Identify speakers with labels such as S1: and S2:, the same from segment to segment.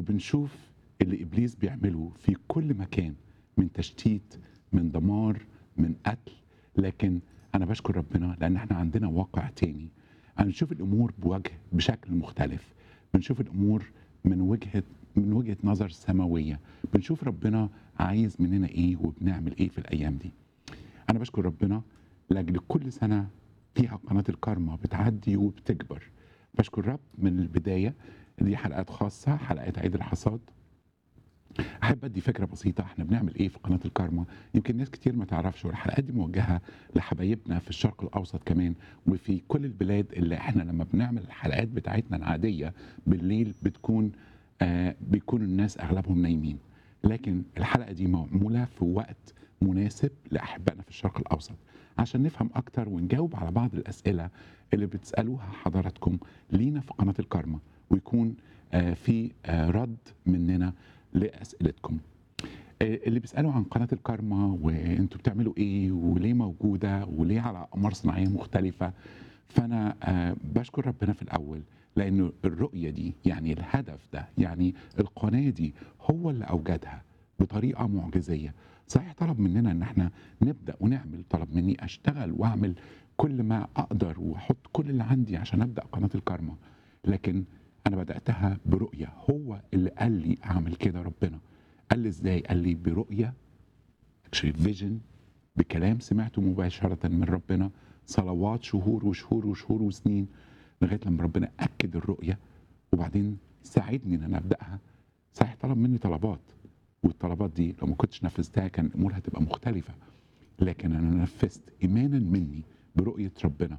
S1: وبنشوف اللي ابليس بيعمله في كل مكان من تشتيت من دمار من قتل لكن انا بشكر ربنا لان احنا عندنا واقع تاني هنشوف الامور بوجه بشكل مختلف بنشوف الامور من وجهه من وجهه نظر سماويه بنشوف ربنا عايز مننا ايه وبنعمل ايه في الايام دي انا بشكر ربنا لاجل كل سنه فيها قناه الكارما بتعدي وبتكبر بشكر رب من البدايه دي حلقات خاصه حلقات عيد الحصاد احب ادي فكره بسيطه احنا بنعمل ايه في قناه الكارما يمكن ناس كتير ما تعرفش والحلقات دي موجهه لحبايبنا في الشرق الاوسط كمان وفي كل البلاد اللي احنا لما بنعمل الحلقات بتاعتنا العاديه بالليل بتكون آه بيكون الناس اغلبهم نايمين لكن الحلقه دي معموله في وقت مناسب لاحبائنا في الشرق الاوسط عشان نفهم اكتر ونجاوب على بعض الاسئله اللي بتسالوها حضراتكم لينا في قناه الكارما ويكون آه في آه رد مننا لاسئلتكم آه، اللي بيسالوا عن قناه الكارما وانتوا بتعملوا ايه وليه موجوده وليه على اقمار صناعيه مختلفه فانا آه، بشكر ربنا في الاول لانه الرؤيه دي يعني الهدف ده يعني القناه دي هو اللي اوجدها بطريقه معجزيه صحيح طلب مننا ان احنا نبدا ونعمل طلب مني اشتغل واعمل كل ما اقدر واحط كل اللي عندي عشان ابدا قناه الكارما لكن انا بداتها برؤيه هو اللي قال لي اعمل كده ربنا قال لي ازاي قال لي برؤيه اكشلي فيجن بكلام سمعته مباشره من ربنا صلوات شهور وشهور وشهور وسنين لغايه لما ربنا اكد الرؤيه وبعدين ساعدني ان انا ابداها صحيح طلب مني طلبات والطلبات دي لو ما كنتش نفذتها كان الامور هتبقى مختلفه لكن انا نفذت ايمانا مني برؤيه ربنا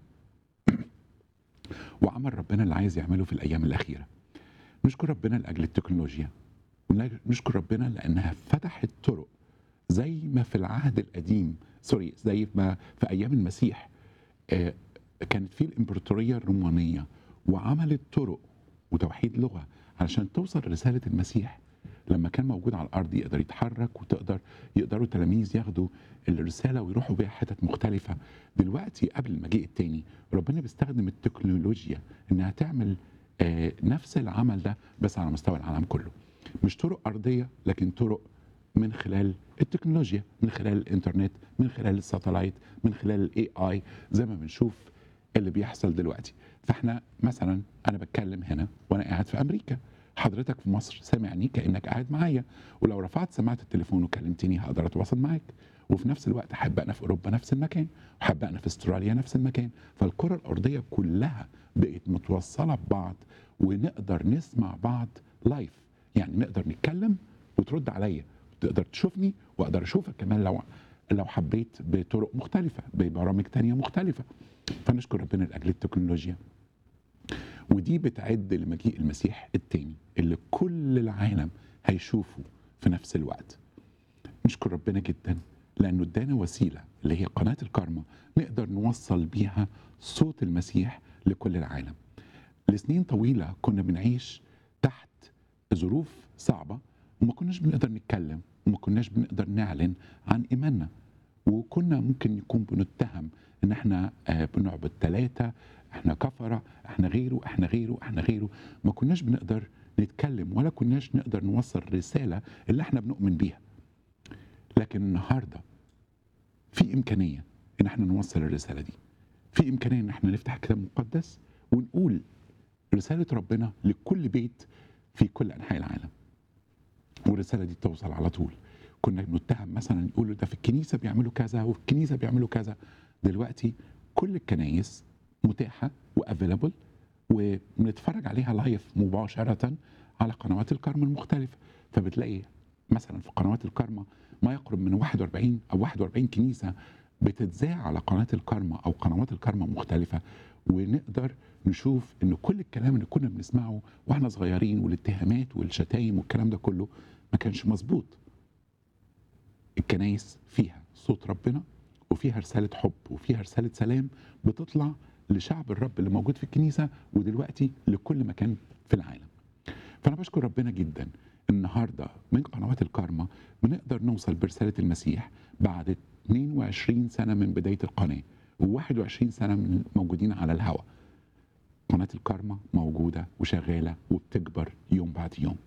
S1: وعمل ربنا اللي عايز يعمله في الايام الاخيره نشكر ربنا لاجل التكنولوجيا ونشكر ربنا لانها فتحت طرق زي ما في العهد القديم سوري زي ما في ايام المسيح آه، كانت في الامبراطوريه الرومانيه وعملت طرق وتوحيد لغه علشان توصل رساله المسيح لما كان موجود على الارض يقدر يتحرك وتقدر يقدروا التلاميذ ياخدوا الرساله ويروحوا بيها حتت مختلفه دلوقتي قبل المجيء التاني ربنا بيستخدم التكنولوجيا انها تعمل آه، نفس العمل ده بس على مستوى العالم كله مش طرق ارضيه لكن طرق من خلال التكنولوجيا من خلال الانترنت من خلال الساتلايت من خلال الاي اي زي ما بنشوف اللي بيحصل دلوقتي فاحنا مثلا انا بتكلم هنا وانا قاعد في امريكا حضرتك في مصر سامعني كانك قاعد معايا ولو رفعت سماعه التليفون وكلمتني هقدر اتواصل معاك وفي نفس الوقت حبقنا في اوروبا نفس المكان وحبقنا في استراليا نفس المكان فالكره الارضيه كلها بقت متوصله ببعض ونقدر نسمع بعض لايف يعني نقدر نتكلم وترد عليا تقدر تشوفني واقدر اشوفك كمان لو لو حبيت بطرق مختلفه ببرامج تانية مختلفه فنشكر ربنا لاجل التكنولوجيا ودي بتعد لمجيء المسيح التاني اللي كل العالم هيشوفه في نفس الوقت نشكر ربنا جدا لانه ادانا وسيله اللي هي قناه الكارما نقدر نوصل بيها صوت المسيح لكل العالم لسنين طويله كنا بنعيش تحت ظروف صعبه وما كناش بنقدر نتكلم وما كناش بنقدر نعلن عن ايماننا وكنا ممكن يكون بنتهم ان احنا آه، بنعبد ثلاثه احنا كفره احنا غيره احنا غيره احنا غيره ما كناش بنقدر نتكلم ولا كناش نقدر نوصل الرساله اللي احنا بنؤمن بيها لكن النهارده في امكانيه ان احنا نوصل الرساله دي في امكانيه ان احنا نفتح الكتاب المقدس ونقول رساله ربنا لكل بيت في كل انحاء العالم والرساله دي توصل على طول كنا بنتهم مثلا يقولوا ده في الكنيسه بيعملوا كذا وفي الكنيسه بيعملوا كذا دلوقتي كل الكنايس متاحه وافيلابل وبنتفرج عليها لايف مباشره على قنوات الكرم المختلفه فبتلاقي مثلا في قنوات الكرمة ما يقرب من 41 او 41 كنيسه بتتذاع على قناه الكرمة او قنوات الكرمة مختلفه ونقدر نشوف ان كل الكلام اللي كنا بنسمعه واحنا صغيرين والاتهامات والشتايم والكلام ده كله ما كانش مظبوط الكنايس فيها صوت ربنا وفيها رسالة حب وفيها رسالة سلام بتطلع لشعب الرب اللي موجود في الكنيسة ودلوقتي لكل مكان في العالم فأنا بشكر ربنا جدا النهاردة من قنوات الكارما بنقدر نوصل برسالة المسيح بعد 22 سنة من بداية القناة و21 سنة من موجودين على الهواء قناة الكارما موجودة وشغالة وبتكبر يوم بعد يوم